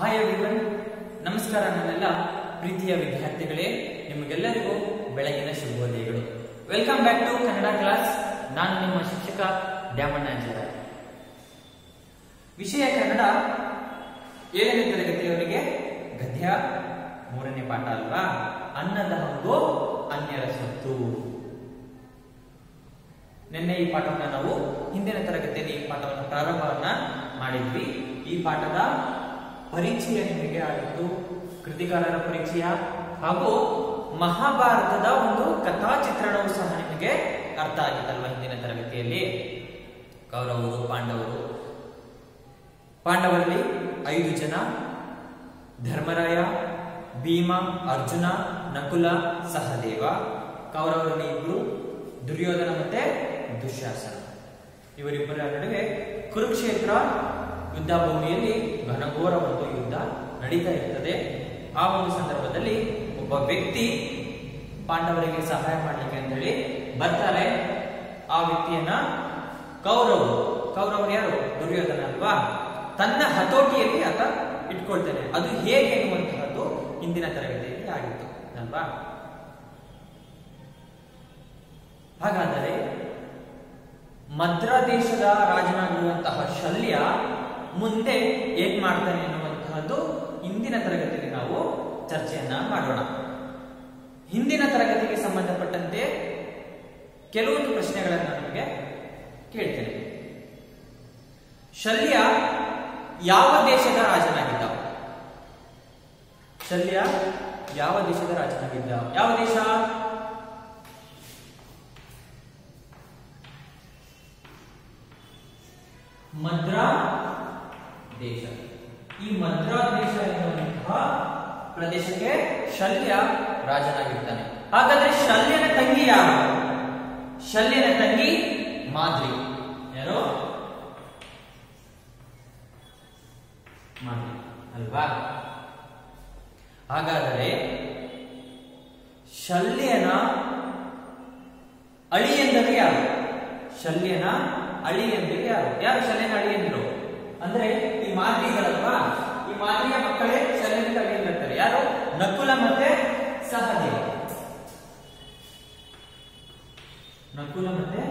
Hi everyone ನಮಸ್ಕಾರ ನನ್ನೆಲ್ಲ ಪ್ರೀತಿಯ ವಿದ್ಯಾರ್ಥಿಗಳೇ ನಿಮಗೆಲ್ಲರಿಗೂ ಬೆಳಗಿನ ಶುಭೋದಯಗಳು welcome back to Kannada class ನಾನು ನಿಮ್ಮ ಶಿಕ್ಷಕ ದ್ಯಾಮಣ್ಣಾಚಾರ್ಯ ವಿಷಯ ಕನ್ನಡ ಏಳನೇ ತರಗತಿಯವರಿಗೆ ಗದ್ಯ ಮೂರನೇ ಪಾಠ ಅಲ್ವಾ ಅನ್ನದ ಹಂಗು ಅನ್ಯರ ಸೊತ್ತು ನಿನ್ನೆ ಈ ಪಾಠವನ್ನ ನಾವು ಹಿಂದಿನ ತರಗತಿಯಲ್ಲಿ ಈ ಪಾಠವನ್ನು ಪ್ರಾರಂಭವನ್ನ ಮಾಡಿದ್ವಿ ಈ ಪಾಠದ ಪರಿಚಯ ನಿಮಗೆ ಆಗಿತ್ತು ಕೃತಿಕಾರರ ಪರಿಚಯ ಹಾಗೂ ಮಹಾಭಾರತದ ಒಂದು ಕಥಾ ಚಿತ್ರಣವು ಸಹ ನಿಮಗೆ ಅರ್ಥ ಆಗಿತ್ತಲ್ವ ಹಿಂದಿನ ತರಗತಿಯಲ್ಲಿ ಕೌರವರು ಪಾಂಡವರು ಪಾಂಡವರಲ್ಲಿ ಐದು ಜನ ಧರ್ಮರಾಯ ಭೀಮ ಅರ್ಜುನ ನಕುಲ ಸಹದೇವ ಕೌರವರಲ್ಲಿ ಇಬ್ರು ದುರ್ಯೋಧನ ಮತ್ತೆ ದುಶ್ಯಾಸನ ಇವರಿಬ್ಬರ ನಡುವೆ ಕುರುಕ್ಷೇತ್ರ ಯುದ್ಧ ಭೂಮಿಯಲ್ಲಿ ಘನಘೋರ ಒಂದು ಯುದ್ಧ ನಡೀತಾ ಇರ್ತದೆ ಆ ಒಂದು ಸಂದರ್ಭದಲ್ಲಿ ಒಬ್ಬ ವ್ಯಕ್ತಿ ಪಾಂಡವರಿಗೆ ಸಹಾಯ ಮಾಡಲಿಕ್ಕೆ ಅಂತ ಹೇಳಿ ಬರ್ತಾರೆ ಆ ವ್ಯಕ್ತಿಯನ್ನ ಕೌರವರು ಕೌರವರು ಯಾರು ದುರ್ಯೋಧನ ಅಲ್ವಾ ತನ್ನ ಹತೋಟಿಯಲ್ಲಿ ಆತ ಇಟ್ಕೊಳ್ತಾನೆ ಅದು ಹೇಗೆ ಎನ್ನುವಂತಹದ್ದು ಇಂದಿನ ತರಗತಿಯಲ್ಲಿ ಆಗಿತ್ತು ಅಲ್ವಾ ಹಾಗಾದರೆ ಮದ್ರ ದೇಶದ ರಾಜನಾಗಿರುವಂತಹ ಶಲ್ಯ ಮುಂದೆ ಏನ್ ಮಾಡ್ತಾನೆ ಎನ್ನುವಂತಹದ್ದು ಇಂದಿನ ತರಗತಿಯಲ್ಲಿ ನಾವು ಚರ್ಚೆಯನ್ನ ಮಾಡೋಣ ಹಿಂದಿನ ತರಗತಿಗೆ ಸಂಬಂಧಪಟ್ಟಂತೆ ಕೆಲವೊಂದು ಪ್ರಶ್ನೆಗಳನ್ನು ನಿಮಗೆ ಕೇಳ್ತೇನೆ ಶಲ್ಯ ಯಾವ ದೇಶದ ರಾಜನಾಗಿದ್ದ ಶಲ್ಯ ಯಾವ ದೇಶದ ರಾಜನಾಗಿದ್ದ ಯಾವ ದೇಶ ಮದ್ರಾ ದೇಶ ಈ ಮದ್ರಾ ದೇಶ ಎನ್ನುವಂತಹ ಪ್ರದೇಶಕ್ಕೆ ಶಲ್ಯ ರಾಜನಾಗಿರ್ತಾನೆ ಹಾಗಾದ್ರೆ ಶಲ್ಯನ ತಂಗಿ ಯಾರು ಶಲ್ಯನ ತಂಗಿ ಮಾದ್ರಿ ಯಾರು ಮಾದ್ರಿ ಅಲ್ವಾ ಹಾಗಾದರೆ ಶಲ್ಯನ ಅಳಿಯಂದರೆ ಯಾರು ಶಲ್ಯನ ಅಳಿಯಂದಿರು ಯಾರು ಯಾರು ಶಲ್ಯನ ಅಳಿಯಂದಿರು ಅಂದ್ರೆ ಈ ಮಾದ್ರಿಗಳಲ್ವಾ ಈ ಮಾದ್ರಿಯ ಮಕ್ಕಳೇ ಶಲ್ಯನ ಅಳಿಯಂದಿರ್ತಾರೆ ಯಾರು ನಕುಲ ಮತ್ತೆ ಸಹದೇವ ನಕುಲ ಮತ್ತೆ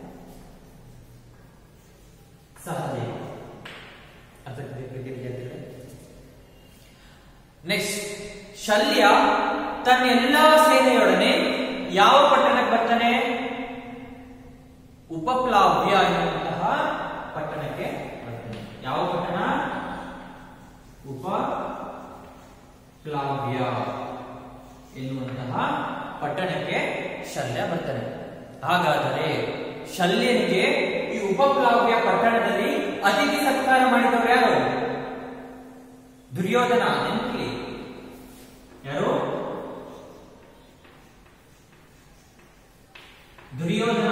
ಸಹದೇವ ನೆಕ್ಸ್ಟ್ ಶಲ್ಯ ತನ್ನ ಎಲ್ಲಾ ಸೇನೆಯೊಡನೆ ಯಾವ ಪಟ್ಟಣಕ್ಕೆ ಬರ್ತಾನೆ ಉಪಪ್ಲಾವ್ಯ ಎನ್ನುವಂತಹ ಪಟ್ಟಣಕ್ಕೆ ಬರ್ತಾನೆ ಯಾವ ಪಟ್ಟಣ ಉಪಪ್ಲಾವ್ಯ ಎನ್ನುವಂತಹ ಪಟ್ಟಣಕ್ಕೆ ಶಲ್ಯ ಬರ್ತಾನೆ ಹಾಗಾದರೆ ಶಲ್ಯನಿಗೆ ಈ ಉಪಪ್ಲಾವ್ಯ ಪಟ್ಟಣದಲ್ಲಿ ಅತಿಥಿ ಸತ್ಕಾರ ಮಾಡಿದವರು ಯಾರು ದುರ್ಯೋಧನ ನೆನಪಿ ಯಾರು ದುರ್ಯೋಧನ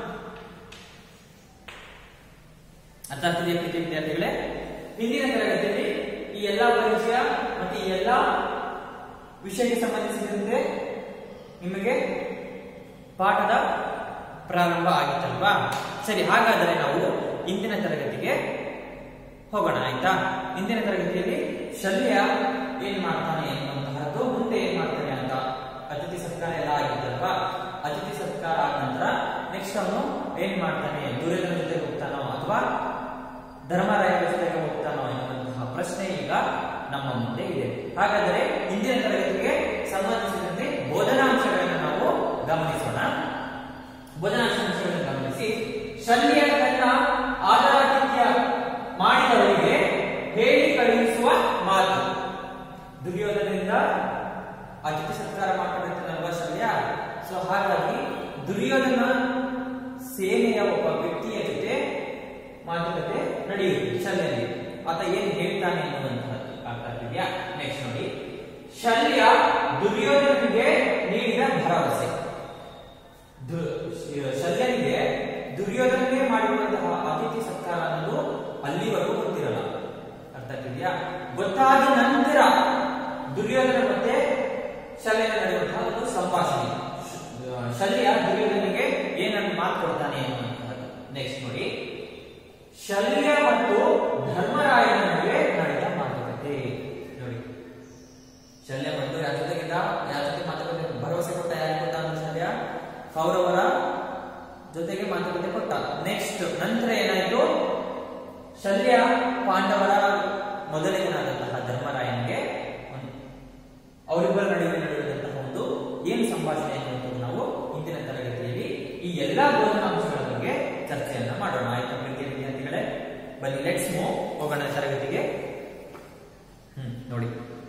ಅರ್ಥ ಆಗ್ತಿದೆಯಾ ಪ್ರೀತಿ ವಿದ್ಯಾರ್ಥಿಗಳೇ ಹಿಂದಿನ ತರಗತಿಯಲ್ಲಿ ಈ ಎಲ್ಲಾ ಪರಿಚಯ ಮತ್ತೆ ಈ ಎಲ್ಲಾ ವಿಷಯಕ್ಕೆ ಸಂಬಂಧಿಸಿದಂತೆ ನಿಮಗೆ ಪಾಠದ ಪ್ರಾರಂಭ ಆಗಿತ್ತಲ್ವಾ ಸರಿ ಹಾಗಾದರೆ ನಾವು ಇಂದಿನ ತರಗತಿಗೆ ಹೋಗೋಣ ಆಯ್ತಾ ಇಂದಿನ ತರಗತಿಯಲ್ಲಿ ಶಲ್ಯ ಏನ್ ಮಾಡ್ತಾನೆ ಎನ್ನುವಂತಹದ್ದು ಮುಂದೆ ಏನ್ ಮಾಡ್ತಾನೆ ಅಂತ ಅತಿಥಿ ಸತ್ಕಾರ ಎಲ್ಲ ಆಗಿತ್ತಲ್ವಾ ಅತಿಥಿ ಸತ್ಕಾರ ಆದ ನಂತರ ನೆಕ್ಸ್ಟ್ ಅವನು ಏನ್ ಮಾಡ್ತಾನೆ ದುರ್ಯೋಧನ ಜೊತೆ ಹೋಗ್ತಾನೋ ಅಥವಾ ಧರ್ಮರಾಯ ಜೊತೆಗೆ ಹೋಗ್ತಾನೋ ಎನ್ನುವಂತಹ ಪ್ರಶ್ನೆ ಈಗ ನಮ್ಮ ಮುಂದೆ ಇದೆ ಹಾಗಾದರೆ ಇಂದಿನ ತರಗತಿಗೆ ಸಂಬಂಧಿಸಿದಂತೆ ಬೋಧನಾಂಶಗಳನ್ನು ನಾವು ಗಮನಿಸೋಣ ಬೋಧನಾಂಶಗಳನ್ನು ಗಮನಿಸಿ ಶಲ್ಯ ತನ್ನ ಆದರಾತಿಥ್ಯ ಮಾಡಿದವರಿಗೆ ಹೇಳಿ ಕಳುಹಿಸುವ ಮಾತು ದುರ್ಯೋಧನದಿಂದ ಅತಿಥಿ ಸತ್ಕಾರ ಮಾಡ್ಕೊಂಡಿರ್ತಾನಲ್ವಾ ಶಲ್ಯ ಸೊ ಹಾಗಾಗಿ ದುರ್ಯೋಧನ ಸೇನೆಯ ಒಬ್ಬ ವ್ಯಕ್ತಿಯ ಜೊತೆ ಮಾತುಕತೆ ನಡೆಯುತ್ತೆ ಶಲ್ಯನಿಗೆ ಆತ ಏನ್ ಹೇಳ್ತಾನೆ ಎನ್ನುವಂತಹದ್ದು ಅರ್ಥ ಆಗ್ತಿದ್ಯಾ ನೆಕ್ಸ್ಟ್ ನೋಡಿ ಶಲ್ಯ ದುರ್ಯೋಧನಿಗೆ ನೀಡಿದ ಭರವಸೆ ಶಲ್ಯನಿಗೆ ದುರ್ಯೋಧನಿಗೆ ಮಾಡಿರುವಂತಹ ಅತಿಥಿ ಸತ್ಕಾರ ಅನ್ನೋದು ಅಲ್ಲಿವರೆಗೂ ಗೊತ್ತಿರಲ್ಲ ಅರ್ಥ ಆಗ್ತಿದ್ಯಾ ಗೊತ್ತಾದ ನಂತರ ದುರ್ಯೋಧನ ಮತ್ತೆ ಶಲ್ಯನ ನಡೆಯುವಂತಹ ಒಂದು ಸಂಭಾಷಣೆ ಶಲ್ಯ ದುರ್ಯೋಧನಿಗೆ ಏನನ್ನು ಮಾತು ಕೊಡ್ತಾನೆ ಎನ್ನುವಂತಹದ್ದು ನೆಕ್ಸ್ಟ್ ನೋಡಿ ಶಲ್ಯ ಮತ್ತು ಧರ್ಮರಾಯನ ನಡುವೆ ನಡೆದ ಮಾತುಕತೆ ಆಗುತ್ತದೆ ನೋಡಿ ಶಲ್ಯ ಬಂದು ಯಾರ ಜೊತೆಗಿದ್ದ ಯಾರ ಜೊತೆ ಮಾತುಕತೆ ಭರವಸೆ ಕೊಟ್ಟ ಯಾರು ಕೊಟ್ಟ ಅಂದ್ರೆ ಶಲ್ಯ ಕೌರವರ ಜೊತೆಗೆ ಮಾತುಕತೆ ಕೊಟ್ಟ ನೆಕ್ಸ್ಟ್ ನಂತರ ಏನಾಯ್ತು ಶಲ್ಯ ಪಾಂಡವರ ಮೊದಲಿಗನಾದಂತಹ ಧರ್ಮರಾಯನಿಗೆ ಒಂದು ಅವರಿಬ್ಬರ ನಡುವೆ ನಡೆಯುವಂತಹ ಒಂದು ಏನು ಸಂಭಾಷಣೆ ಅನ್ನುವಂಥದ್ದು ನಾವು ಇಂದಿನ ತರಗತಿಯಲ್ಲಿ ಈ ಎಲ್ಲಾ ಬೋಧನಾಂಶಗಳ ಬಗ್ಗೆ ಚರ್ಚೆಯನ್ನ ಮಾಡೋಣ ಆಯ್ತಾ ಪ್ರೀತಿಯ ವಿದ್ಯಾರ್ಥಿಗಳೇ ಬನ್ನಿ ಲೆಟ್ಸ್ ಮೂವ್ ಹೋಗೋಣ ತರಗತಿಗೆ ಹ್ಮ್ ನೋಡಿ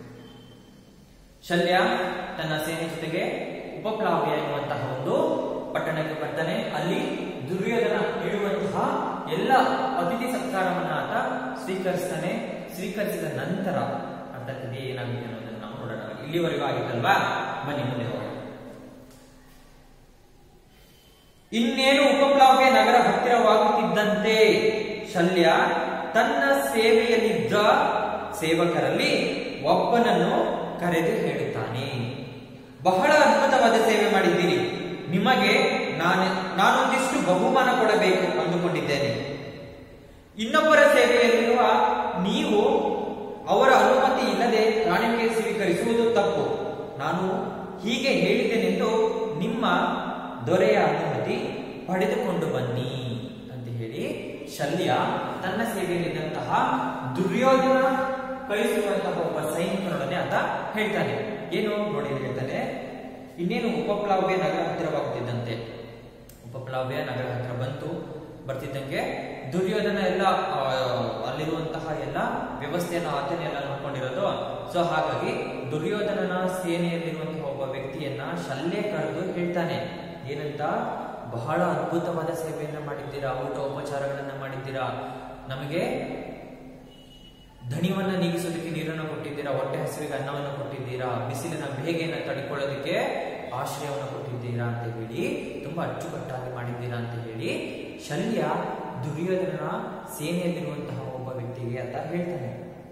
ಶಲ್ಯ ತನ್ನ ಸೇನೆ ಜೊತೆಗೆ ಉಪಪ್ಲಾವ್ಯ ಎನ್ನುವಂತಹ ಒಂದು ಪಟ್ಟಣಕ್ಕೆ ಬರ್ತಾನೆ ಅಲ್ಲಿ ದುರ್ಯೋಧನ ಇಡುವಂತಹ ಎಲ್ಲ ಅತಿಥಿ ಸತ್ಕಾರವನ್ನ ಆತ ಸ್ವೀಕರಿಸ್ತಾನೆ ಸ್ವೀಕರಿಸಿದ ನಂತರ ಅರ್ಥಕ್ಕೆ ಏನಾಗುತ್ತೆ ಅನ್ನೋದನ್ನ ನಾವು ನೋಡೋಣ ಇಲ್ಲಿವರೆಗೂ ಆಗಿತ್ತಲ್ವಾ ಬನ್ನಿ ಮುಂದೆ ಹೋಗೋಣ ಇನ್ನೇನು ಉಪಪ್ಲಾವ್ಯ ನಗರ ಹತ್ತಿರವಾಗುತ್ತಿದ್ದಂತೆ ಶಲ್ಯ ತನ್ನ ಸೇವೆಯಲ್ಲಿದ್ದ ಸೇವಕರಲ್ಲಿ ಒಬ್ಬನನ್ನು ಕರೆದು ಹೇಳುತ್ತಾನೆ ಬಹಳ ಅದ್ಭುತವಾದ ಸೇವೆ ಮಾಡಿದ್ದೀರಿ ನಿಮಗೆ ನಾನು ನಾನೊಂದಿಷ್ಟು ಬಹುಮಾನ ಕೊಡಬೇಕು ಅಂದುಕೊಂಡಿದ್ದೇನೆ ಇನ್ನೊಬ್ಬರ ಸೇವೆಯಲ್ಲಿರುವ ನೀವು ಅವರ ಅನುಮತಿ ಇಲ್ಲದೆ ಕಾಣಿಕೆ ಸ್ವೀಕರಿಸುವುದು ತಪ್ಪು ನಾನು ಹೀಗೆ ಹೇಳಿದ್ದೇನೆಂದು ನಿಮ್ಮ ದೊರೆಯ ಅನುಮತಿ ಪಡೆದುಕೊಂಡು ಬನ್ನಿ ಅಂತ ಹೇಳಿ ಶಲ್ಯ ತನ್ನ ಸೇವೆಯಲ್ಲಿದ್ದಂತಹ ದುರ್ಯೋಧನ ಕಳಿಸುವಂತಹ ಒಬ್ಬ ಸೈನಿಕನೊಡನೆ ಆತ ಹೇಳ್ತಾನೆ ಏನು ನೋಡಿ ಇಲ್ಲಿ ಹೇಳ್ತಾನೆ ಇನ್ನೇನು ಉಪಪ್ಲಾವ್ಯ ನಗರ ಹತ್ತಿರವಾಗುತ್ತಿದ್ದಂತೆ ಉಪಪ್ಲಾವ್ಯ ನಗರ ಹತ್ತಿರ ಬಂತು ಬರ್ತಿದ್ದಂಗೆ ದುರ್ಯೋಧನ ಎಲ್ಲ ಆ, ಅಲ್ಲಿರುವಂತಹ ಎಲ್ಲ ವ್ಯವಸ್ಥೆಯನ್ನು ಆತನೇ ಎಲ್ಲ ನೋಡ್ಕೊಂಡಿರೋದು ಸೊ ಹಾಗಾಗಿ ದುರ್ಯೋಧನನ ಸೇನೆಯಲ್ಲಿರುವಂತಹ ಒಬ್ಬ ವ್ಯಕ್ತಿಯನ್ನ ಶಲ್ಯ ಕರೆದು ಹೇಳ್ತಾನೆ ಏನಂತ ಬಹಳ ಅದ್ಭುತವಾದ ಸೇವೆಯನ್ನ ಮಾಡಿದ್ದೀರಾ ಊಟ ಉಪಚಾರಗಳನ್ನ ಮಾಡಿದ್ದೀರಾ ನಮಗೆ ದಣಿವನ್ನ ನೀಗಿಸೋದಕ್ಕೆ ನೀರನ್ನು ಕೊಟ್ಟಿದ್ದೀರಾ ಹೊಟ್ಟೆ ಹಸಿವಿಗೆ ಅನ್ನವನ್ನು ಕೊಟ್ಟಿದ್ದೀರಾ ಬಿಸಿಲಿನ ಬೇಗೆಯನ್ನು ತಡ್ಕೊಳ್ಳೋದಕ್ಕೆ ಆಶ್ರಯವನ್ನು ಕೊಟ್ಟಿದ್ದೀರಾ ಅಂತ ಹೇಳಿ ತುಂಬಾ ಅಚ್ಚುಕಟ್ಟಾಗಿ ಮಾಡಿದ್ದೀರಾ ಅಂತ ಹೇಳಿ ಶಲ್ಯ ದುರ್ಯೋಧನನ ಸೇನೆಯಲ್ಲಿರುವಂತಹ ಒಬ್ಬ ವ್ಯಕ್ತಿಗೆ ಅಂತ ಹೇಳ್ತಾನೆ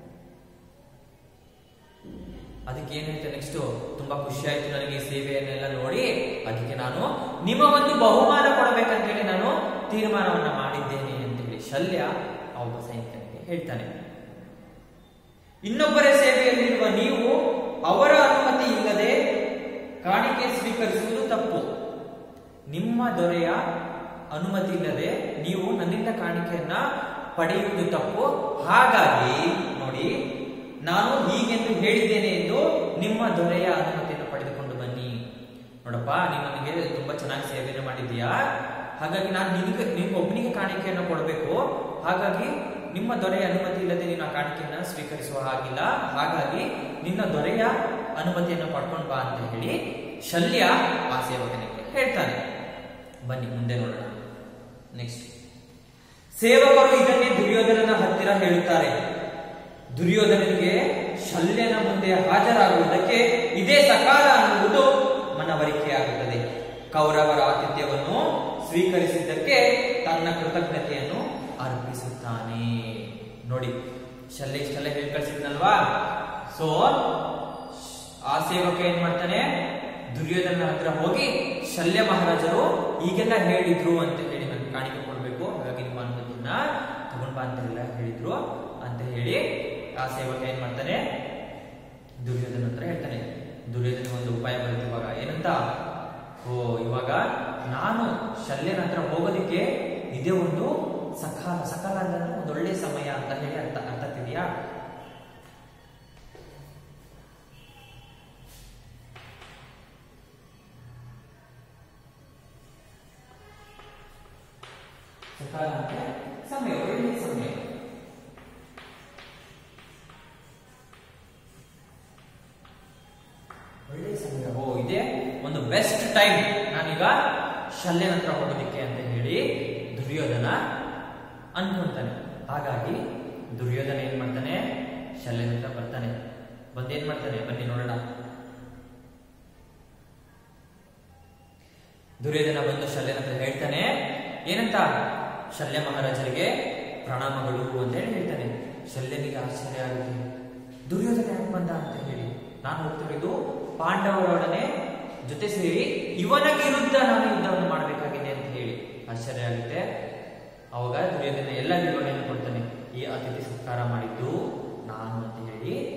ಅದಕ್ಕೆ ಏನಾಯ್ತು ನೆಕ್ಸ್ಟ್ ತುಂಬಾ ಖುಷಿ ಆಯ್ತು ನನಗೆ ಈ ಸೇವೆಯನ್ನೆಲ್ಲ ನೋಡಿ ಅದಕ್ಕೆ ನಾನು ನಿಮ್ಮ ಒಂದು ಬಹುಮಾನ ಕೊಡಬೇಕಂತ ಹೇಳಿ ನಾನು ತೀರ್ಮಾನವನ್ನ ಮಾಡಿದ್ದೇನೆ ಅಂತ ಹೇಳಿ ಶಲ್ಯ ಆ ಒಬ್ಬ ಸೈನಿಕನಿಗೆ ಹೇಳ್ತಾನೆ ಇನ್ನೊಬ್ಬರ ಸೇವೆಯಲ್ಲಿರುವ ನೀವು ಅವರ ಅನುಮತಿ ಇಲ್ಲದೆ ಕಾಣಿಕೆ ಸ್ವೀಕರಿಸುವುದು ತಪ್ಪು ನಿಮ್ಮ ದೊರೆಯ ಅನುಮತಿ ಇಲ್ಲದೆ ನೀವು ನನ್ನಿಂದ ಕಾಣಿಕೆಯನ್ನ ಪಡೆಯುವುದು ತಪ್ಪು ಹಾಗಾಗಿ ನೋಡಿ ನಾನು ಹೀಗೆಂದು ಹೇಳಿದ್ದೇನೆ ಎಂದು ನಿಮ್ಮ ದೊರೆಯ ಅನುಮತಿಯನ್ನು ಪಡೆದುಕೊಂಡು ಬನ್ನಿ ನೋಡಪ್ಪ ನೀನು ನನಗೆ ತುಂಬಾ ಚೆನ್ನಾಗಿ ಸೇವೆಯನ್ನು ಮಾಡಿದ್ದೀಯಾ ಹಾಗಾಗಿ ನಾನು ನಿನಗೆ ನಿಮ್ಗೆ ಒಬ್ಬನಿಗೆ ಕಾಣಿಕೆಯನ್ನು ಕೊಡಬೇಕು ಹಾಗಾಗಿ ನಿಮ್ಮ ದೊರೆಯ ಅನುಮತಿ ಇಲ್ಲದೆ ನೀನು ಆ ಕಾಣಿಕೆಯನ್ನ ಸ್ವೀಕರಿಸುವ ಹಾಗಿಲ್ಲ ಹಾಗಾಗಿ ನಿನ್ನ ದೊರೆಯ ಅನುಮತಿಯನ್ನು ಪಡ್ಕೊಂಡು ಬಾ ಅಂತ ಹೇಳಿ ಶಲ್ಯ ಆ ಸೇವಕನಿಗೆ ಹೇಳ್ತಾನೆ ಬನ್ನಿ ಮುಂದೆ ನೋಡೋಣ ನೆಕ್ಸ್ಟ್ ಸೇವಕರು ಇದನ್ನೇ ದುರ್ಯೋಧನನ ಹತ್ತಿರ ಹೇಳುತ್ತಾರೆ ದುರ್ಯೋಧನನಿಗೆ ಶಲ್ಯನ ಮುಂದೆ ಹಾಜರಾಗುವುದಕ್ಕೆ ಇದೇ ಸಕಾಲ ಅನ್ನುವುದು ಮನವರಿಕೆಯಾಗುತ್ತದೆ ಕೌರವರ ಆತಿಥ್ಯವನ್ನು ಸ್ವೀಕರಿಸಿದ್ದಕ್ಕೆ ತನ್ನ ಕೃತಜ್ಞತೆಯನ್ನು ಅರ್ಪಿಸುತ್ತಾನೆ ನೋಡಿ ಶಲ್ಯ ಇಷ್ಟೆಲ್ಲ ಹೇಳಿ ಕಳಿಸಿದ್ನಲ್ವಾ ಸೊ ಆ ಸೇವಕ ಏನ್ ಮಾಡ್ತಾನೆ ದುರ್ಯೋಧನ ಹತ್ರ ಹೋಗಿ ಶಲ್ಯ ಮಹಾರಾಜರು ಈಗೆಲ್ಲ ಹೇಳಿದ್ರು ಅಂತ ಹೇಳಿ ನನ್ಗೆ ಕಾಣಿಕೆ ಕೊಡ್ಬೇಕು ಹಾಗಾಗಿ ನಿಮ್ಮ ಅನುಮತಿಯನ್ನ ತಗೊಂಡ್ ಬಾ ಅಂತ ಎಲ್ಲ ಹೇಳಿದ್ರು ಅಂತ ಹೇಳಿ ಆ ಸೇವಕ ಏನ್ ಮಾಡ್ತಾನೆ ದುರ್ಯೋಧನ ಹತ್ರ ಹೇಳ್ತಾನೆ ದುರ್ಯೋಧನ ಒಂದು ಉಪಾಯ ಬರುತ್ತೆ ಇವಾಗ ಏನಂತ ಓ ಇವಾಗ ನಾನು ಶಲ್ಯನ ಹತ್ರ ಹೋಗೋದಿಕ್ಕೆ ಇದೇ ಒಂದು ಸಕಾಲ ಸಕಾಲ ಅಂದ್ರೆ ಒಂದು ಒಳ್ಳೆ ಸಮಯ ಅಂತ ಹೇಳಿ ಅರ್ಥ ಅರ್ಥ ಆಗ್ತಿದ್ಯಾ ಸಕಾಲ ಅಂದ್ರೆ ಸಮಯ ಒಳ್ಳೆ ಸಮಯ ಒಳ್ಳೆ ಸಮಯ ಓ ಇದೆ ಒಂದು ಬೆಸ್ಟ್ ಟೈಮ್ ನಾನೀಗ ಶಲ್ಯನ ಹತ್ರ ಹೋಗೋದಿಕ್ಕೆ ಅಂತ ಹೇಳಿ ದುರ್ಯೋಧನ ಅನ್ಕೊಂತಾನೆ ಹಾಗಾಗಿ ದುರ್ಯೋಧನ ಏನ್ ಮಾಡ್ತಾನೆ ಶಲ್ಯನ ಹತ್ರ ಬರ್ತಾನೆ ಬಂದೇನ್ ಮಾಡ್ತಾನೆ ಬನ್ನಿ ನೋಡೋಣ ದುರ್ಯೋಧನ ಬಂದು ಶಲ್ಯನ ಹತ್ರ ಹೇಳ್ತಾನೆ ಏನಂತ ಶಲ್ಯ ಮಹಾರಾಜರಿಗೆ ಪ್ರಣಾಮಗಳು ಅಂತ ಹೇಳಿ ಹೇಳ್ತಾನೆ ಶಲ್ಯನಿಗೆ ಆಶ್ಚರ್ಯ ಆಗುತ್ತೆ ದುರ್ಯೋಧನ ಯಾಕೆ ಬಂದ ಅಂತ ಹೇಳಿ ನಾನು ಹೋಗ್ತಿರೋದು ಪಾಂಡವರೊಡನೆ ಜೊತೆ ಸೇರಿ ಇವನ ವಿರುದ್ಧ ನಾನು ಯುದ್ಧವನ್ನು ಮಾಡಬೇಕಾಗಿದೆ ಅಂತ ಹೇಳಿ ಆಶ್ಚರ್ಯ ಆಗುತ್ತೆ ಅವಾಗ ದುರ್ಯೋಧನ ಎಲ್ಲ ವಿವರಣೆಯನ್ನು ಕೊಡ್ತಾನೆ ಈ ಅತಿಥಿ ಸತ್ಕಾರ ಮಾಡಿದ್ದು ನಾನು ಅಂತ ಹೇಳಿ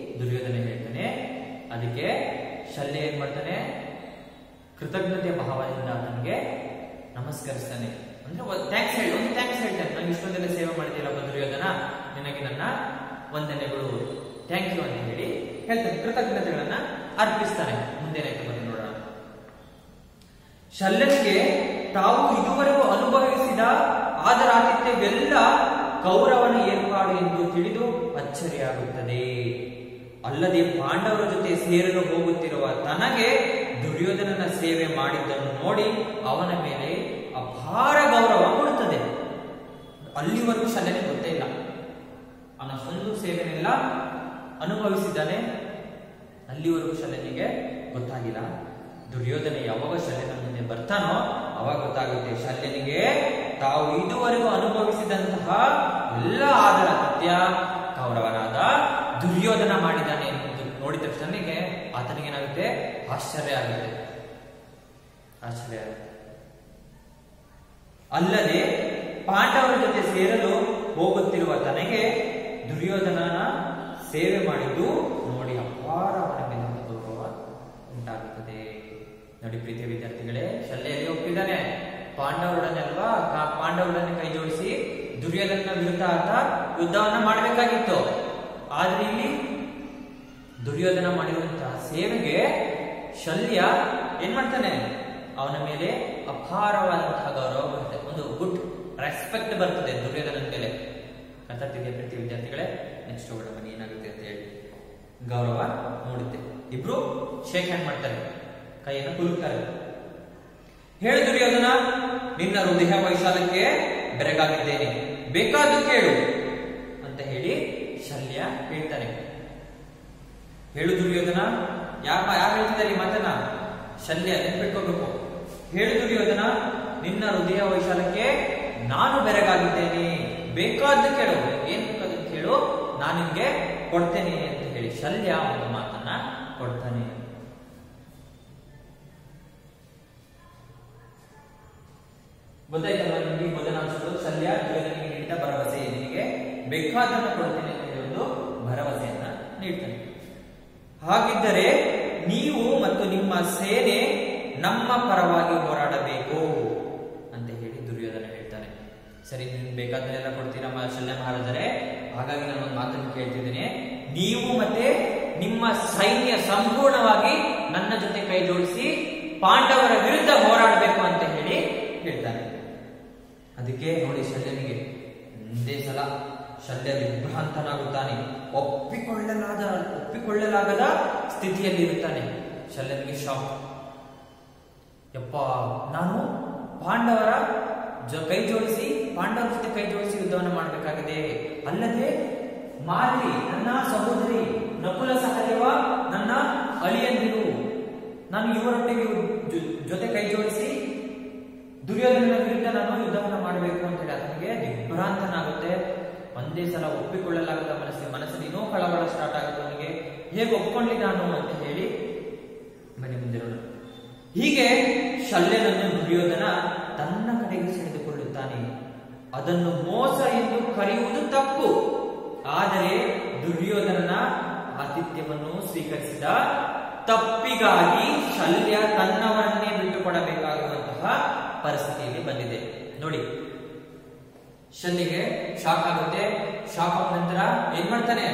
ಶಲ್ಯ ಏನ್ ಮಾಡ್ತಾನೆ ಕೃತಜ್ಞತೆ ಭಾವದಿಂದ ನನಗೆ ನಮಸ್ಕರಿಸ್ತಾನೆ ಅಂದ್ರೆ ಥ್ಯಾಂಕ್ಸ್ ಹೇಳಿ ಒಂದು ಥ್ಯಾಂಕ್ಸ್ ಹೇಳ್ತಾನೆ ನಂಗೆ ಇಷ್ಟೊಂದೆಲ್ಲ ಸೇವೆ ಮಾಡಿದಿಲ್ಲ ದುರ್ಯೋಧನ ನಿನಗೆ ನನ್ನ ವಂದನೆಗಳು ಥ್ಯಾಂಕ್ ಯು ಅಂತ ಹೇಳಿ ಹೇಳ್ತಾನೆ ಕೃತಜ್ಞತೆಗಳನ್ನ ಅರ್ಪಿಸ್ತಾನೆ ಮುಂದೇನಾಯ್ತು ಬಂದು ನೋಡೋಣ ಶಲ್ಯನಿಗೆ ತಾವು ಇದುವರೆಗೂ ಅನುಭವಿಸಿದ ಆದರಾತಿಥ್ಯವೆಲ್ಲ ಕೌರವನ ಏರ್ಪಾಡು ಎಂದು ತಿಳಿದು ಅಚ್ಚರಿಯಾಗುತ್ತದೆ ಅಲ್ಲದೆ ಪಾಂಡವರ ಜೊತೆ ಸೇರಲು ಹೋಗುತ್ತಿರುವ ತನಗೆ ದುರ್ಯೋಧನನ ಸೇವೆ ಮಾಡಿದ್ದನ್ನು ನೋಡಿ ಅವನ ಮೇಲೆ ಅಪಾರ ಗೌರವ ಕೊಡುತ್ತದೆ ಅಲ್ಲಿವರೆಗೂ ಶಲ್ಯನಿಗೆ ಗೊತ್ತೇ ಇಲ್ಲ ಅವನ ಒಂದು ಸೇವೆನೆಲ್ಲ ಅನುಭವಿಸಿದ್ದಾನೆ ಅಲ್ಲಿವರೆಗೂ ಶಲ್ಯನಿಗೆ ಗೊತ್ತಾಗಿಲ್ಲ ದುರ್ಯೋಧನ ಯಾವಾಗ ಶಲ್ಯನ ಮುಂದೆ ಬರ್ತಾನೋ ಅವಾಗ ಗೊತ್ತಾಗುತ್ತೆ ಶಲ್ಯನಿಗೆ ತಾವು ಇದುವರೆಗೂ ಅನುಭವಿಸಿದಂತಹ ಎಲ್ಲ ಆದರ ಸತ್ಯ ಕೌರವನಾದ ದುರ್ಯೋಧನ ಮಾಡಿದ್ದಾನೆ ಎಂದು ನೋಡಿದ ತಕ್ಷಣಕ್ಕೆ ಆತನಿಗೆ ಏನಾಗುತ್ತೆ ಆಶ್ಚರ್ಯ ಆಗುತ್ತೆ ಆಶ್ಚರ್ಯ ಆಗುತ್ತೆ ಅಲ್ಲದೆ ಪಾಂಡವರ ಜೊತೆ ಸೇರಲು ಹೋಗುತ್ತಿರುವ ತನಗೆ ದುರ್ಯೋಧನನ ಸೇವೆ ಮಾಡಿದ್ದು ನೋಡಿ ಅಪಾರ ಅವನ ಮೇಲೆ ಒಂದು ಗೌರವ ಉಂಟಾಗುತ್ತದೆ ನೋಡಿ ಪ್ರೀತಿಯ ವಿದ್ಯಾರ್ಥಿಗಳೇ ಶಲ್ಯಲ್ಲಿ ಒಪ್ಪಿದ್ದಾನೆ ಪಾಂಡವರೊಡನೆ ಅಲ್ವಾ ಕಾ- ಪಾಂಡವರೊಡನೆ ಕೈ ಜೋಡಿಸಿ ದುರ್ಯೋಧನ ವಿರುದ್ಧ ಆತ ಯುದ್ಧವನ್ನ ಮಾಡಬೇಕಾಗಿತ್ತು ಆದ್ರೆ ಇಲ್ಲಿ ದುರ್ಯೋಧನ ಮಾಡಿರುವಂತಹ ಸೇವೆಗೆ ಶಲ್ಯ ಏನ್ ಮಾಡ್ತಾನೆ ಅವನ ಮೇಲೆ ಅಪಾರವಾದಂತಹ ಗೌರವ ಬರುತ್ತೆ ಒಂದು ಗುಡ್ ರೆಸ್ಪೆಕ್ಟ್ ಬರ್ತದೆ ದುರ್ಯೋಧನನ ಮೇಲೆ ಕಥಾತಿದೆ ಪ್ರತಿ ವಿದ್ಯಾರ್ಥಿಗಳೇ ನೆಕ್ಸ್ಟ್ ಹೋಗೋಣ ಬನ್ನಿ ಏನಾಗುತ್ತೆ ಅಂತ ಹೇಳಿ ಗೌರವ ನೋಡುತ್ತೆ ಇಬ್ರು ಶೇಕ್ ಹ್ಯಾಂಡ್ ಮಾಡ್ತಾರೆ ಕೈಯನ್ನು ಕುಲುಕ್ತಾರೆ ಹೇಳು ದುರ್ಯೋಧನ ನಿನ್ನ ಹೃದಯ ವೈಶಾಲಕ್ಕೆ ಬೆರಗಾಗಿದ್ದೇನೆ ಬೇಕಾದ್ದು ಕೇಳು ಅಂತ ಹೇಳಿ ಶಲ್ಯ ಹೇಳ್ತಾನೆ ಹೇಳು ದುರ್ಯೋಧನ ಯಾಕ ಯಾರು ಹೇಳ್ತಿದ್ದಾರೆ ಈ ಮಾತನ್ನ ಶಲ್ಯ ನೆನ್ಪಿಟ್ಕೋಬೇಕು ಹೇಳು ದುರ್ಯೋಧನ ನಿನ್ನ ಹೃದಯ ವೈಶಾಲಕ್ಕೆ ನಾನು ಬೆರಗಾಗಿದ್ದೇನೆ ಬೇಕಾದ್ದು ಕೇಳು ಏನ್ ಬೇಕಾದ್ದು ಕೇಳು ನಾನು ನಿನ್ಗೆ ಕೊಡ್ತೇನೆ ಅಂತ ಹೇಳಿ ಶಲ್ಯ ಒಂದು ಮಾತನ್ನ ಕೊಡ್ತಾನೆ ಗೊತ್ತಾಯ್ತಲ್ವಾ ನಿಮಗೆ ಮೊದಲ ಅಂಶಗಳು ಶಲ್ಯ ದುರ್ಯೋಧನಿಗೆ ನೀಡಿದ ಭರವಸೆ ನಿನಗೆ ಬೇಕಾದನ್ನು ಕೊಡ್ತೇನೆ ಅಂತ ಹೇಳಿ ಒಂದು ಭರವಸೆಯನ್ನ ನೀಡ್ತಾನೆ ಹಾಗಿದ್ದರೆ ನೀವು ಮತ್ತು ನಿಮ್ಮ ಸೇನೆ ನಮ್ಮ ಪರವಾಗಿ ಹೋರಾಡಬೇಕು ಅಂತ ಹೇಳಿ ದುರ್ಯೋಧನ ಹೇಳ್ತಾನೆ ಸರಿ ನೀವು ಬೇಕಾದನ್ನೆಲ್ಲ ಕೊಡ್ತೀರಾ ಮ- ಶಲ್ಯ ಮಹಾರಾಜರೇ ಹಾಗಾಗಿ ನಾನು ಒಂದು ಮಾತನ್ನು ಕೇಳ್ತಿದ್ದೇನೆ ನೀವು ಮತ್ತೆ ನಿಮ್ಮ ಸೈನ್ಯ ಸಂಪೂರ್ಣವಾಗಿ ನನ್ನ ಜೊತೆ ಕೈ ಜೋಡಿಸಿ ಪಾಂಡವರ ವಿರುದ್ಧ ಹೋರಾಡಬೇಕು ಅಂತ ಹೇಳಿ ಹೇಳ್ತಾನೆ ಅದಕ್ಕೆ ನೋಡಿ ಶಲ್ಯನಿಗೆ ಒಂದೇ ಸಲ ಶಲ್ಯ ವಿಭ್ರಾಂತನಾಗುತ್ತಾನೆ ಒಪ್ಪಿಕೊಳ್ಳಲಾದ ಒಪ್ಪಿಕೊಳ್ಳಲಾಗದ ಸ್ಥಿತಿಯಲ್ಲಿ ಇರುತ್ತಾನೆ ಶಲ್ಯನಿಗೆ ಶಾಕ್ ಯಪ್ಪ ನಾನು ಪಾಂಡವರ ಜೊ- ಕೈ ಜೋಡಿಸಿ ಪಾಂಡವರ ಜೊತೆ ಕೈ ಜೋಡಿಸಿ ಯುದ್ಧವನ್ನು ಮಾಡಬೇಕಾಗಿದೆ ಅಲ್ಲದೆ ಮಾಲಿ ನನ್ನ ಸಹೋದರಿ ನಕುಲ ಸಹದೇವ ನನ್ನ ಅಳಿಯಂದಿರು ನಾನು ಇವರೊಟ್ಟಿಗೆ ಜೊ- ಜೊತೆ ಕೈ ಜೋಡಿಸಿ ದುರ್ಯೋಧನನ ವಿರುದ್ಧ ನಾನು ಯುದ್ಧವನ್ನು ಮಾಡಬೇಕು ಅಂತ ಹೇಳಿ ಆತನಿಗೆ ದಿಗ್ಭ್ರಾಂತನಾಗುತ್ತೆ ಒಂದೇ ಸಲ ಒಪ್ಪಿಕೊಳ್ಳಲಾಗದ ಮನಸ್ಸಿನ ಮನಸ್ಸಲ್ಲಿ ಇನ್ನೂ ಕಳವಳ ಸ್ಟಾರ್ಟ್ ಆಗುತ್ತೆ ಅವನಿಗೆ ಹೇಗೆ ಒಪ್ಕೊಂಡ್ಲಿ ನಾನು ಅಂತ ಹೇಳಿ ಬನ್ನಿ ಮುಂದೆ ನೋಡೋಣ. ಹೀಗೆ ಶಲ್ಯನನ್ನು ದುರ್ಯೋಧನ ತನ್ನ ಕಡೆಗೆ ಸೆಳೆದುಕೊಳ್ಳುತ್ತಾನೆ ಅದನ್ನು ಮೋಸ ಎಂದು ಕರೆಯುವುದು ತಪ್ಪು ಆದರೆ ದುರ್ಯೋಧನನ ಆತಿಥ್ಯವನ್ನು ಸ್ವೀಕರಿಸಿದ ತಪ್ಪಿಗಾಗಿ ಶಲ್ಯ ತನ್ನವರನ್ನೇ ಬಿಟ್ಟುಕೊಡಬೇಕಾಗುವಂತಹ ಪರಿಸ್ಥಿತಿಯಲ್ಲಿ ಬಂದಿದೆ ನೋಡಿ ಶಲ್ಯಗೆ ಶಾಕ್ ಆಗುತ್ತೆ ಶಾಕ್ ಆದ ನಂತರ ಏನ್ ಮಾಡ್ತಾನೆ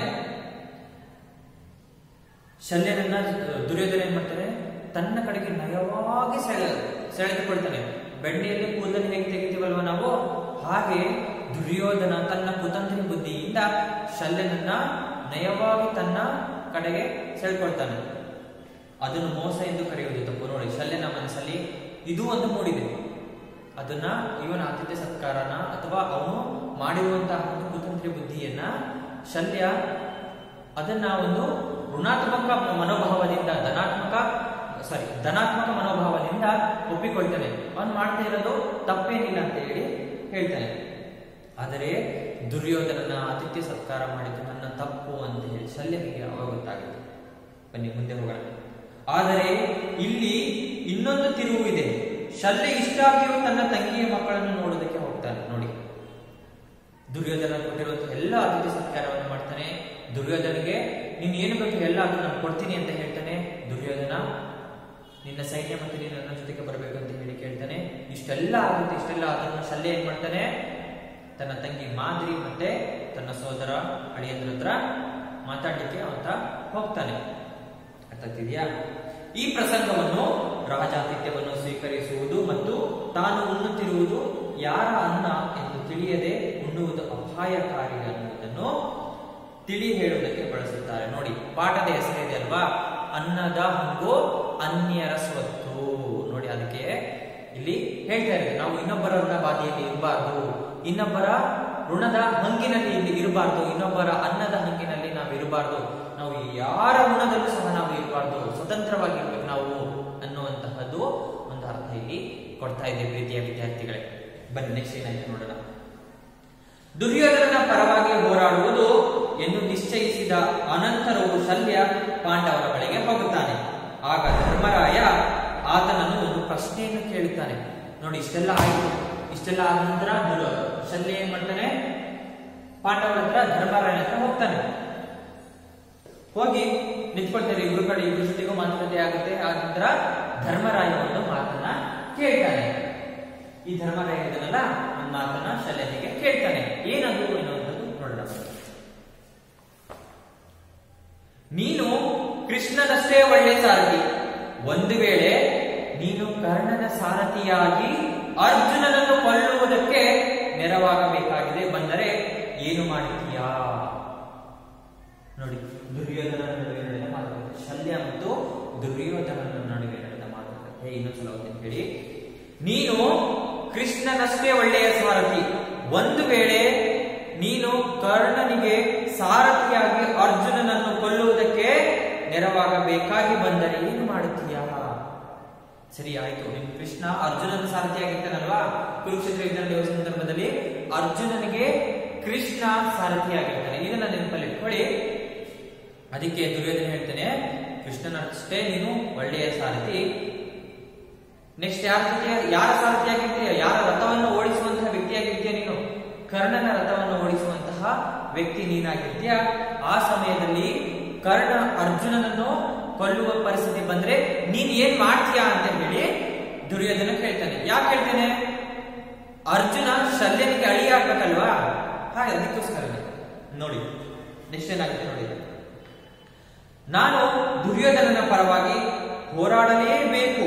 ಶಲ್ಯನನ್ನ ದುರ್ಯೋಧನ ಏನ್ ಮಾಡ್ತಾನೆ ತನ್ನ ಕಡೆಗೆ ನಯವಾಗಿ ಸೆಳೆ ಸೆಳೆದುಕೊಳ್ತಾನೆ ಬೆಣ್ಣೆಯಲ್ಲಿ ಕೂದಲನ್ನು ಹೇಗೆ ತೆಗಿತೀವಲ್ವ ನಾವು ಹಾಗೆ ದುರ್ಯೋಧನ ತನ್ನ ಕುತಂತ್ರಿ ಬುದ್ಧಿಯಿಂದ ಶಲ್ಯನನ್ನ ನಯವಾಗಿ ತನ್ನ ಕಡೆಗೆ ಸೆಳೆಕೊಳ್ತಾನೆ ಅದನ್ನು ಮೋಸ ಎಂದು ಕರೆಯುವುದು ತಪ್ಪು ನೋಡಿ ಶಲ್ಯನ ಮನಸ್ಸಲ್ಲಿ ಇದು ಒಂದು ಮೂಡಿದೆ ಅದನ್ನ ಇವನ ಆತಿಥ್ಯ ಸತ್ಕಾರನ ಅಥವಾ ಅವನು ಮಾಡಿರುವಂತಹ ಒಂದು ಕುತಂತ್ರಿ ಬುದ್ಧಿಯನ್ನ ಶಲ್ಯ ಅದನ್ನ ಒಂದು ಋಣಾತ್ಮಕ ಮನೋಭಾವದಿಂದ ಧನಾತ್ಮಕ ಸಾರಿ ಧನಾತ್ಮಕ ಮನೋಭಾವದಿಂದ ಒಪ್ಪಿಕೊಳ್ತಾನೆ ಅವನು ಮಾಡ್ತಾ ಇರೋದು ತಪ್ಪೇನಿಲ್ಲ ಅಂತ ಹೇಳಿ ಹೇಳ್ತಾನೆ ಆದರೆ ದುರ್ಯೋಧನನ ಆತಿಥ್ಯ ಸತ್ಕಾರ ಮಾಡಿದ್ದು ನನ್ನ ತಪ್ಪು ಅಂತ ಹೇಳಿ ಶಲ್ಯನಿಗೆ ಅವಾಗ ಗೊತ್ತಾಗುತ್ತೆ ಬನ್ನಿ ಮುಂದೆ ಹೋಗೋಣ ಆದರೆ ಇಲ್ಲಿ ಇನ್ನೊಂದು ತಿರುವು ಇದೆ ಶಲ್ಯ ಇಷ್ಟಾಗಿಯೂ ತನ್ನ ತಂಗಿಯ ಮಕ್ಕಳನ್ನು ನೋಡೋದಕ್ಕೆ ಹೋಗ್ತಾನೆ ನೋಡಿ ದುರ್ಯೋಧನ ಕೊಟ್ಟಿರುವಂತಹ ಎಲ್ಲ ಅತಿಥಿ ಸತ್ಕಾರವನ್ನು ಮಾಡ್ತಾನೆ ದುರ್ಯೋಧನಿಗೆ ನೀನ್ ಏನು ಬೇಕು ಎಲ್ಲ ಅದು ನಾನು ಕೊಡ್ತೀನಿ ಅಂತ ಹೇಳ್ತಾನೆ ದುರ್ಯೋಧನ ನಿನ್ನ ಸೈನ್ಯ ಮತ್ತೆ ನೀನು ನನ್ನ ಜೊತೆಗೆ ಬರಬೇಕು ಅಂತ ಹೇಳಿ ಕೇಳ್ತಾನೆ ಇಷ್ಟೆಲ್ಲ ಆಗುತ್ತೆ ಇಷ್ಟೆಲ್ಲ ಅದನ್ನ ಶಲ್ಯ ಏನ್ ಮಾಡ್ತಾನೆ ತನ್ನ ತಂಗಿ ಮಾದ್ರಿ ಮತ್ತೆ ತನ್ನ ಸೋದರ ಅಳಿಯಂದ್ರ ಹತ್ರ ಮಾತಾಡ್ಲಿಕ್ಕೆ ಅಂತ ಹೋಗ್ತಾನೆ ಅರ್ಥ ಆಗ್ತಿದ್ಯಾ ಈ ಪ್ರಸಂಗವನ್ನು ರಾಜಾತಿಥ್ಯವನ್ನು ಸ್ವೀಕರಿಸುವುದು ಮತ್ತು ತಾನು ಉಣ್ಣುತ್ತಿರುವುದು ಯಾರ ಅನ್ನ ಎಂದು ತಿಳಿಯದೆ ಉಣ್ಣುವುದು ಅಪಾಯಕಾರಿ ಅನ್ನುವುದನ್ನು ತಿಳಿ ಹೇಳುವುದಕ್ಕೆ ಬಳಸುತ್ತಾರೆ ನೋಡಿ ಪಾಠದ ಹೆಸರಿದೆ ಅಲ್ವಾ ಅನ್ನದ ಹಂಗು ಅನ್ಯರ ಸ್ವತ್ತು ನೋಡಿ ಅದಕ್ಕೆ ಇಲ್ಲಿ ಹೇಳ್ತಾ ಇದ್ದಾರೆ ನಾವು ಇನ್ನೊಬ್ಬರ ಋಣ ಬಾಧೆಯಲ್ಲಿ ಇರಬಾರ್ದು ಇನ್ನೊಬ್ಬರ ಋಣದ ಹಂಗಿನಲ್ಲಿ ಇಲ್ಲಿ ಇರಬಾರ್ದು ಇನ್ನೊಬ್ಬರ ಅನ್ನದ ಹಂಗಿನಲ್ಲಿ ನಾವು ಇರಬಾರ್ದು ನಾವು ಯಾರ ಋಣದಲ್ಲೂ ಸಹ ನಾವು ಇರಬಾರ್ದು ಸ್ವತಂತ್ರವಾಗಿರ್ಬೇಕು ನಾವು ಅನ್ನುವಂತಹದ್ದು ಒಂದು ಅರ್ಥ ಇಲ್ಲಿ ಕೊಡ್ತಾ ಇದೆ ಪ್ರೀತಿಯ ವಿದ್ಯಾರ್ಥಿಗಳೇ ಬನ್ನಿ ನೆಕ್ಸ್ಟ್ ಏನಾಯ್ತು ನೋಡೋಣ ದುರ್ಯೋಧನನ ಪರವಾಗಿ ಹೋರಾಡುವುದು ಎಂದು ನಿಶ್ಚಯಿಸಿದ ಅನಂತರವು ಶಲ್ಯ ಪಾಂಡವರ ಬಳಿಗೆ ಹೋಗುತ್ತಾನೆ ಆಗ ಧರ್ಮರಾಯ ಆತನನ್ನು ಒಂದು ಪ್ರಶ್ನೆಯನ್ನು ಕೇಳುತ್ತಾನೆ ನೋಡಿ ಇಷ್ಟೆಲ್ಲ ಆಯ್ತು ಇಷ್ಟೆಲ್ಲ ಆದ ನಂತರ ದುರ್ಯೋ- ಶಲ್ಯ ಏನ್ ಮಾಡ್ತಾನೆ ಪಾಂಡವರ ಹತ್ರ ಧರ್ಮರಾಯನ ಹತ್ರ ಹೋಗ್ತಾನೆ ಹೋಗಿ ನಿಂತ್ಕೊಳ್ತಾರೆ ಇಬ್ರು ಕಡೆ ಇಬ್ರು ಜೊತೆಗೂ ಮಾತುಕತೆ ಆಗುತ್ತೆ ಆದ ನಂತರ ಧರ್ಮರಾಯ ಒಂದು ಮಾತನ್ನ ಕೇಳ್ತಾನೆ ಈ ಧರ್ಮರಾಯ ಇದನ್ನಲ್ಲ ಒಂದು ಮಾತನ್ನ ಶಲ್ಯನಿಗೆ ಕೇಳ್ತಾನೆ ಏನದು ಎನ್ನುವಂಥದ್ದು ನೋಡೋಣ ನೀನು ಕೃಷ್ಣನಷ್ಟೇ ಒಳ್ಳೆ ಸಾರಥಿ ಒಂದು ವೇಳೆ ನೀನು ಕರ್ಣನ ಸಾರಥಿಯಾಗಿ ಅರ್ಜುನನನ್ನು ಕೊಲ್ಲುವುದಕ್ಕೆ ನೆರವಾಗಬೇಕಾಗಿದೆ ಬಂದರೆ ಏನು ಮಾಡುತ್ತೀಯಾ ನೋಡಿ ದುರ್ಯೋಧನ ನಡುವೆ ನಡೆದ ಮಾತುಕತೆ ಶಲ್ಯ ಮತ್ತು ದುರ್ಯೋಧನನ ನಡುವೆ ನಡೆದ ಮಾತುಕತೆ ಇನ್ನೊಂದ್ಸಲ ಓದ್ತೀನಿ ಹೇಳಿ ನೀನು ಕೃಷ್ಣನಷ್ಟೇ ಒಳ್ಳೆಯ ಸಾರಥಿ ಒಂದು ವೇಳೆ ನೀನು ಕರ್ಣನಿಗೆ ಸಾರಥಿಯಾಗಿ ಅರ್ಜುನನನ್ನು ಕೊಲ್ಲುವುದಕ್ಕೆ ನೆರವಾಗಬೇಕಾಗಿ ಬಂದರೆ ಏನು ಮಾಡುತ್ತೀಯಾ ಸರಿ ಆಯ್ತು ನಿಮ್ ಕೃಷ್ಣ ಅರ್ಜುನನ ಸಾರಥಿಯಾಗಿರ್ತಾನಲ್ವಾ ಕುರುಕ್ಷೇತ್ರ ಯುದ್ಧ ನಡೆಯುವ ಸಂದರ್ಭದಲ್ಲಿ ಅರ್ಜುನನಿಗೆ ಕೃಷ್ಣ ಸಾರಥಿಯಾಗಿರ್ತಾನೆ ಇದನ್ನ ನೆನಪಲ್ಲಿ ಇಟ್ಕೊಳ್ಳಿ ಅದಕ್ಕೆ ದುರ್ಯೋಧನ ಹೇಳ್ತಾನೆ ಕೃಷ್ಣನಷ್ಟೇ ನೀನು ಒಳ್ಳೆಯ ಸಾರಥಿ ನೆಕ್ಸ್ಟ್ ಯಾರ ಜೊತೆ ಯಾರ ಸಾರಥಿಯಾಗಿರ್ತೀಯ ಯಾರ ರಥವನ್ನು ಓಡಿಸುವಂತಹ ವ್ಯಕ್ತಿಯಾಗಿರ್ತೀಯ ನೀನು ಕರ್ಣನ ರಥವನ್ನು ಓಡಿಸುವಂತಹ ವ್ಯಕ್ತಿ ನೀನಾಗಿರ್ತೀಯ ಆ ಸಮಯದಲ್ಲಿ ಕರ್ಣ ಅರ್ಜುನನನ್ನು ಕೊಲ್ಲುವ ಪರಿಸ್ಥಿತಿ ಬಂದ್ರೆ ನೀನ್ ಏನ್ ಮಾಡ್ತೀಯಾ ಅಂತ ಹೇಳಿ ದುರ್ಯೋಧನ ಕೇಳ್ತಾನೆ ಯಾಕೆ ಹೇಳ್ತಾನೆ ಅರ್ಜುನ ಶಲ್ಯನಿಗೆ ಅಳಿ ಆಗ್ಬೇಕಲ್ವಾ ಹಾಗೆ ಅದಕ್ಕೋಸ್ಕರನೇ ನೋಡಿ ನೆಕ್ಸ್ಟ್ ಏನಾಗುತ್ತೆ ನೋಡಿ ನಾನು ದುರ್ಯೋಧನನ ಪರವಾಗಿ ಹೋರಾಡಲೇಬೇಕು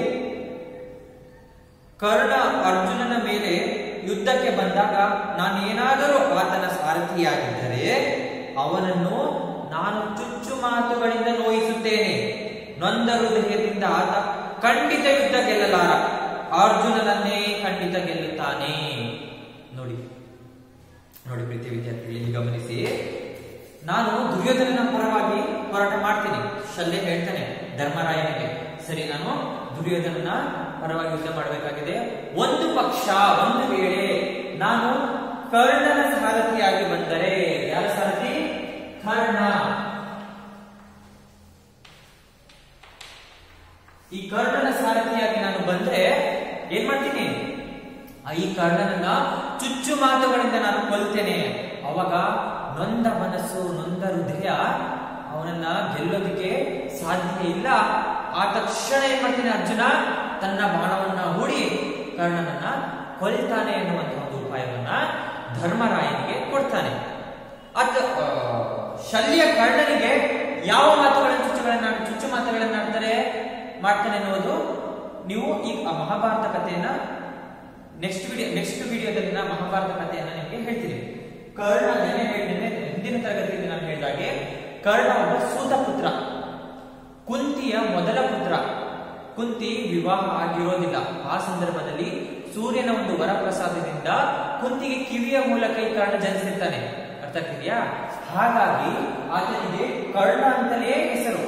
ಕರ್ಣ ಅರ್ಜುನನ ಮೇಲೆ ಯುದ್ಧಕ್ಕೆ ಬಂದಾಗ ನಾನು ಏನಾದರೂ ಆತನ ಸಾರಥಿಯಾಗಿದ್ದರೆ ಅವನನ್ನು ನಾನು ಚುಚ್ಚು ಮಾತುಗಳಿಂದ ನೋಯಿಸುತ್ತೇನೆ ನೊಂದ ಹೃದಯದಿಂದ ಆತ ಖಂಡಿತ ಯುದ್ಧ ಗೆಲ್ಲಲಾರ ಅರ್ಜುನನನ್ನೇ ಖಂಡಿತ ಗೆಲ್ಲುತ್ತಾನೆ ನೋಡಿ ನೋಡಿ ಪ್ರೀತಿ ವಿದ್ಯಾರ್ಥಿಗಳಿಗೆ ಗಮನಿಸಿ ನಾನು ದುರ್ಯೋಧನನ ಪರವಾಗಿ ಹೋರಾಟ ಮಾಡ್ತೀನಿ ಶಲ್ಯ ಹೇಳ್ತಾನೆ ಧರ್ಮರಾಯನಿಗೆ ಸರಿ ನಾನು ದುರ್ಯೋಧನನ ಪರವಾಗಿ ಯುದ್ಧ ಮಾಡಬೇಕಾಗಿದೆ ಒಂದು ಪಕ್ಷ ಒಂದು ವೇಳೆ ನಾನು ಕರ್ಣನ ಸಾರಥಿಯಾಗಿ ಬಂದರೆ ಯಾರ ಸಾರಥಿ ಕರ್ಣ ಈ ಕರ್ಣನ ಸಾರಥಿಯಾಗಿ ನಾನು ಬಂದ್ರೆ ಏನ್ ಮಾಡ್ತೀನಿ ಆ ಈ ಕರ್ಣನನ್ನ ಚುಚ್ಚು ಮಾತುಗಳಿಂದ ನಾನು ಕೊಲ್ತೇನೆ ಅವಾಗ ನೊಂದ ಮನಸ್ಸು ನೊಂದ ಹೃದಯ ಅವನನ್ನ ಗೆಲ್ಲೋದಕ್ಕೆ ಸಾಧ್ಯ ಇಲ್ಲ ಆ ತಕ್ಷಣ ಏನ್ ಮಾಡ್ತಾನೆ ಅರ್ಜುನ ತನ್ನ ಬಾಣವನ್ನ ಹೂಡಿ ಕರ್ಣನನ್ನ ಕೊಲ್ತಾನೆ ಎನ್ನುವಂತಹ ಒಂದು ಉಪಾಯವನ್ನ ಧರ್ಮರಾಯನಿಗೆ ಕೊಡ್ತಾನೆ ಅದ ಆ, ಶಲ್ಯ ಕರ್ಣನಿಗೆ ಯಾವ ಮಾತುಗಳನ್ನು ಚುಚ್ಚುಗಳನ್ನ ಚುಚ್ಚು ಮಾತುಗಳನ್ನ ಆಡ್ತಾರೆ ಮಾಡ್ತಾನೆ ಅನ್ನೋದು ನೀವು ಈ ಆ ಮಹಾಭಾರತ ಕಥೆಯನ್ನ ನೆಕ್ಸ್ಟ್ ವಿಡಿಯೋ ನೆಕ್ಸ್ಟ್ ವಿಡಿಯೋದಲ್ಲಿ ನಾನು ಮಹಾಭಾರತ ಕಥೆಯನ್ನ ನಿಮಗೆ ಹೇಳ್ತೀನಿ ಕರ್ಣ ನೆನೆ ಹೇಳಿದ್ದೇನೆ ಹಿಂದಿನ ತರಗತಿಯಲ್ಲಿ ನಾನು ಹೇಳಿದಾಗೆ ಕರ್ಣ ಒಬ್ಬ ಸೂತ ಪುತ್ರ ಕುಂತಿಯ ಮೊದಲ ಪುತ್ರ ಕುಂತಿ ವಿವಾಹ ಆಗಿರೋದಿಲ್ಲ ಆ ಸಂದರ್ಭದಲ್ಲಿ ಸೂರ್ಯನ ಒಂದು ವರಪ್ರಸಾದದಿಂದ ಕುಂತಿಗೆ ಕಿವಿಯ ಮೂಲಕ ಈ ಕರ್ಣ ಜನಿಸಿರ್ತಾನೆ ಅರ್ಥ ಆಗ್ತಿದ್ಯಾ ಹಾಗಾಗಿ ಆತನಿಗೆ ಕರ್ಣ ಅಂತಲೇ ಹೆಸರು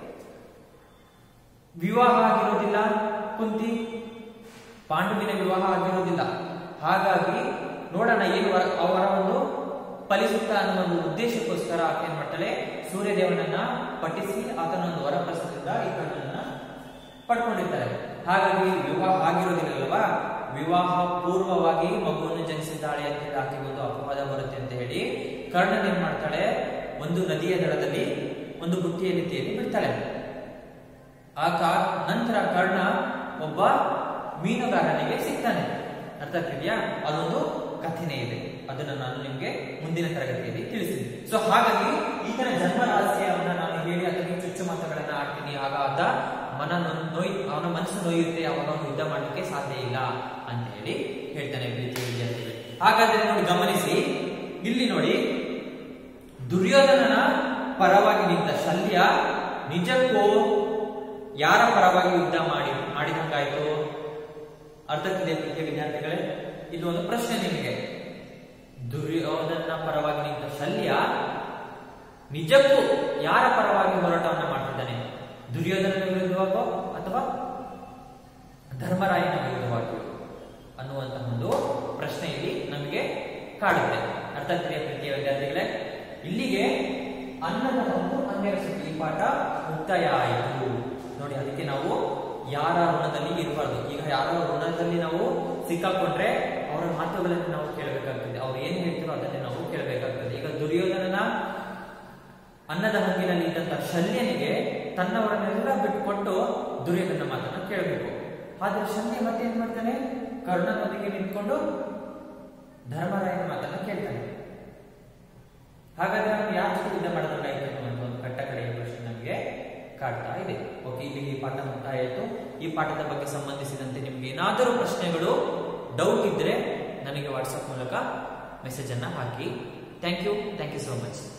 ವಿವಾಹ ಆಗಿರೋದಿಲ್ಲ ಕುಂತಿ ಪಾಂಡುವಿನ ವಿವಾಹ ಆಗಿರೋದಿಲ್ಲ ಹಾಗಾಗಿ ನೋಡೋಣ ಏನು ವರ ಅವರ ಒಂದು ಫಲಿಸುತ್ತ ಅನ್ನೋ ಒಂದು ಉದ್ದೇಶಕ್ಕೋಸ್ಕರ ಆಕೆ ಏನ್ ಮಾಡ್ತಾಳೆ ಸೂರ್ಯದೇವನನ್ನ ಪಠಿಸಿ ಆತನ ಒಂದು ವರಪ್ರಸಾದದಿಂದ ಈ ಕಣ್ಣನ್ನ ಪಡ್ಕೊಂಡಿರ್ತಾರೆ ಹಾಗಾಗಿ ವಿವಾಹ ಆಗಿರೋದಿಲ್ಲಲ್ವಾ ವಿವಾಹ ಪೂರ್ವವಾಗಿ ಮಗುವನ್ನು ಜನಿಸಿದ್ದಾಳೆ ಅಂತ ಹೇಳಿ ಆಕೆಗೆ ಒಂದು ಅಪವಾದ ಬರುತ್ತೆ ಅಂತ ಹೇಳಿ ಕರ್ಣನ್ ಏನ್ ಮಾಡ್ತಾಳೆ ಒಂದು ನದಿಯ ದಡದಲ್ಲಿ ಒಂದು ಬುಟ್ಟಿಯಲ್ಲಿ ತೇಲಿ ಬಿಡ್ತಾಳೆ ಆ ಕಾ ನಂತರ ಕರ್ಣ ಒಬ್ಬ ಮೀನುಗಾರನಿಗೆ ಸಿಗ್ತಾನೆ ಅರ್ಥ ಆಗ್ತಿದ್ಯಾ ಅದೊಂದು ಕಥೆನೇ ಇದೆ ಅದನ್ನ ನಾನು ನಿಮ್ಗೆ ಮುಂದಿನ ತರಗತಿಯಲ್ಲಿ ತಿಳಿಸಿದ್ದೀನಿ ಸೊ ಹಾಗಾಗಿ ಈತನ ಜನ್ಮ ರಹಸ್ಯವನ್ನ ನಾನು ಹೇಳಿ ಅದಕ್ಕೆ ಚುಚ್ಚು ಮಾತುಗಳನ್ನ ಆಡ್ತೀನಿ ಆಗ ಆತ ಮನ ನೊ- ನೋಯ್ ಅವನ ಮನಸ್ಸು ನೋಯುತ್ತೆ ಅವಾಗ ಅವನು ಯುದ್ಧ ಮಾಡಲಿಕ್ಕೆ ಸಾಧ್ಯ ಇಲ್ಲ ಅಂತ ಹೇಳಿ ಹೇಳ್ತಾನೆ ಪ್ರೀತಿ ವಿದ್ಯಾರ್ಥಿಗಳು ಹಾಗಾದ್ರೆ ನೋಡಿ ಗಮನಿಸಿ ಇಲ್ಲಿ ನೋಡಿ ದುರ್ಯೋಧನನ ಪರವಾಗಿ ನಿಂತ ಶಲ್ಯ ನಿಜಕ್ಕೂ ಯಾರ ಪರವಾಗಿ ಯುದ್ಧ ಮಾಡಿ ಮಾಡಿದಂಗಾಯ್ತು ಅರ್ಥಕ್ಕಿದೆ ಪ್ರೀತಿಯ ವಿದ್ಯಾರ್ಥಿಗಳೇ ಇದು ಒಂದು ಪ್ರಶ್ನೆ ನಿಮಗೆ ದುರ್ಯೋಧನ ಪರವಾಗಿ ನಿಂತ ಶಲ್ಯ ನಿಜಕ್ಕೂ ಯಾರ ಪರವಾಗಿ ಹೋರಾಟವನ್ನ ಮಾಡ್ತಿದ್ದಾನೆ ದುರ್ಯೋಧನನ ವಿರುದ್ಧವಾಗೋ ಅಥವಾ ಧರ್ಮರಾಯನ ವಿರುದ್ಧವಾಗಿಯೋ ಅನ್ನುವಂತಹ ಒಂದು ಪ್ರಶ್ನೆ ಇಲ್ಲಿ ನಮಗೆ ಕಾಡುತ್ತೆ ಅರ್ಥ ಆಗ್ತಿದೆಯಾ ಪ್ರೀತಿಯ ವಿದ್ಯಾರ್ಥಿಗಳೇ ಇಲ್ಲಿಗೆ ಅನ್ನದ ಒಂದು ಹನ್ನೆರಡು ಸುತ್ತು ಈ ಪಾಠ ಮುಕ್ತಾಯ ಆಯಿತು ನೋಡಿ ಅದಕ್ಕೆ ನಾವು ಯಾರ ಋಣದಲ್ಲಿ ಇರಬಾರ್ದು ಈಗ ಯಾರೋ ಋಣದಲ್ಲಿ ನಾವು ಸಿಕ್ಕಾಕೊಂಡ್ರೆ ಅವರ ಮಾತುಗಳನ್ನು ನಾವು ಕೇಳಬೇಕಾಗ್ತದೆ ಅವ್ರು ಏನ್ ಹೇಳ್ತಾರೋ ಅದನ್ನೇ ನಾವು ಕೇಳಬೇಕಾಗ್ತದೆ ಈಗ ದುರ್ಯೋಧನನ ಅನ್ನದ ಹಂಗಿನಲ್ಲಿ ಇದ್ದಂತ ಶಲ್ಯನಿಗೆ ತನ್ನವರನ್ನೆಲ್ಲ ಬಿಟ್ಟುಕೊಟ್ಟು ದುರ್ಯೋಧನ ಮಾತನ್ನ ಕೇಳಬೇಕು ಆದ್ರೆ ಶಲ್ಯ ಮತ್ತೆ ಏನ್ ಮಾಡ್ತಾನೆ ಕರ್ಣನೊಂದಿಗೆ ನಿಂತ್ಕೊಂಡು ಧರ್ಮರಾಯನ ಮಾತನ್ನ ಕೇಳ್ತಾನೆ ಹಾಗಾದ್ರೆ ನಾವು ಯಾರ ಜೊತೆ ಯುದ್ಧ ಮಾಡೋದಾಯ್ತು ಅನ್ನುವಂಥ ಒಂದು ಕಟ್ಟ ಕಡೆಯ ಪ್ರಶ್ನೆ ನಮಗೆ ಕಾಡ್ತಾ ಇದೆ ಓಕೆ ಇಲ್ಲಿ ಈ ಪಾಠ ಮುಕ್ತಾಯ ಆಯಿತು ಈ ಪಾಠದ ಬಗ್ಗೆ ಸಂಬಂಧಿಸಿದಂತೆ ನಿಮ್ಗೆ ಏನಾದರೂ ಪ್ರಶ್ನೆಗಳು ಡೌಟ್ ಇದ್ರೆ ನನಗೆ ವಾಟ್ಸಪ್ ಮೂಲಕ ಮೆಸೇಜ್ ಅನ್ನ ಹಾಕಿ thank you thank you so much